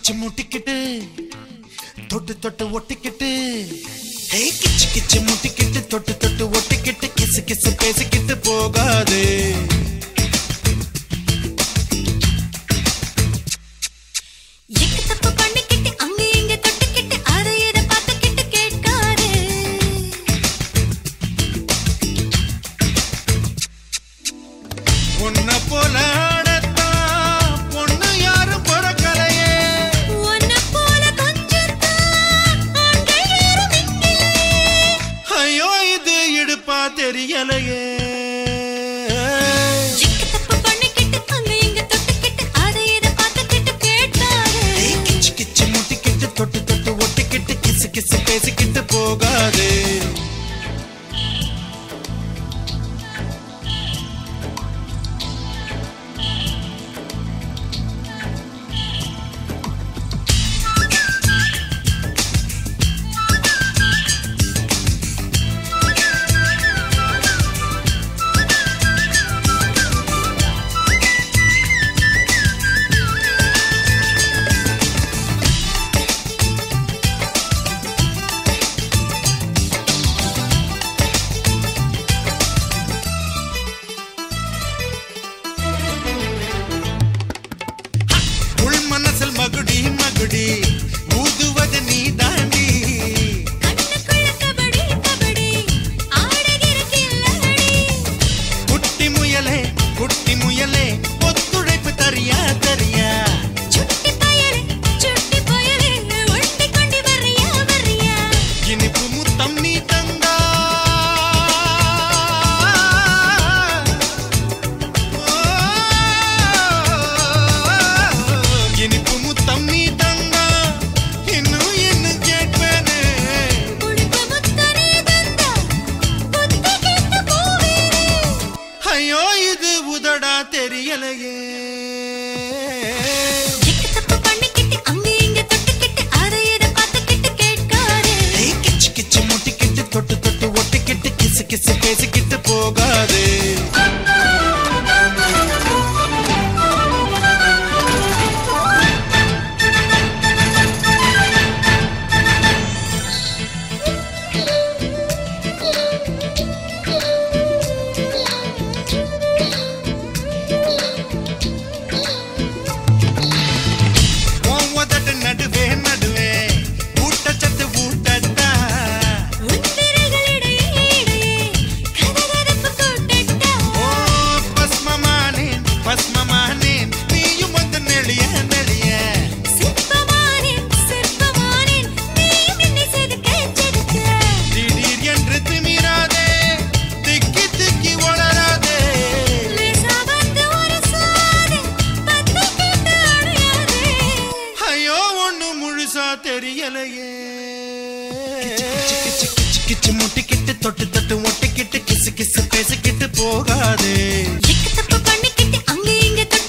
கிச்சு முட்டிக்கிட்டு தொட்டு தொட்டு ஒட்டிக்கிட்டு ஹே கிச்சு கிச்சு முட்டிக்கிட்டு தொட்டு தொட்டு ஒட்டிக்கிட்டு கிசு கிசு பேசிக்கிட்டு போகாது எக்கு தப்பு பண்ணிக்கிட்டு அங்க இங்க தொட்டுக்கிட்டு அதை இதை பார்த்துக்கிட்டு கேட்காது உன்ன போல ஆடத்தான் பொண்ணு யாரும் பிறக்கலையே உன்னை போல கொஞ்சம் தான் ஆண்கள் யாரும் இங்கில்லை. ஐயோ இது இடுப்பா தெரியலையே எக்கு தப்பு பண்ணிக்கிட்டு அங்க இங்க தொட்டுக்கிட்டு அதை இதை பார்த்துக்கிட்டு கேட்காது ஹே கிச்சு கிச்சு முட்டிக்கிட்டு தொட்டு தொட்டு ஒட்டிக்கிட்டு கிசு கிசு பேசிக்கிட்டு போகாது உள் மனசில் மகுடி மகுடி ஊதுவது நீ தாண்டி கண்ணுக்குள்ள கபடி கபடி ஆடுகிற கில்லாடி குட்டி முயலே குட்டி முயலே ஒத்துழைப்பு தரியா தரியா சுட்டி பயலே சுட்டி பயலே ஒட்டி கொண்டு வர்றியா வர்றியா இனிப்பு முத்தம் நீ தந்தா இனிப்பு முத்தம் நீ தந்தா இன்னும் என்ன கேட்பேனே புடிப்பு முத்தனே தந்தா புத்தி கெட்டு போவேனே ஐயோ இது உதடா தெரியலையே எக்கு தப்பு பண்ணிக்கிட்டு அங்க இங்க தொட்டுக்கிட்டு அதை இதை பார்த்துக்கிட்டு கேட்காது ஏய், கிச்சு கிச்சு முட்டிக்கிட்டு தொட்டு தொட்டு ஒட்டிக்கிட்டு கிசு கிசு பேசிக்கிட்டு போகாது உன் உதடு நடுவே நடுவே ஊட்டச்சத்து ஊட்டட்டா உன் விரல்களிடையே இடையே கதகதப்பு கூட்டட்டா ஓ பஸ்மமானேன் பஸ்மமானேன் நீயும் வந்து நெளிய நெளிய சிற்பமானேன் சிற்பமானேன் நீயும் என்னை செதுக்க செதுக்க திடீர் என்று திமிராதே திக்கி திக்கி வளராதே லேசா வந்து ஒரு சாதே பத்து கேட்டு அடையாதே ஐயோ ஒண்ணு முழுசா தெரியலையே கிச்சு கிச்சு கிச்சு முட்டிக்கிட்டு தொட்டு தொட்டு ஒட்டிக்கிட்டு கிசு கிசு பேசிக்கிட்டு போகாதே எக்கு தப்பு பண்ணிக்கிட்டு அங்க இங்க தொட்டு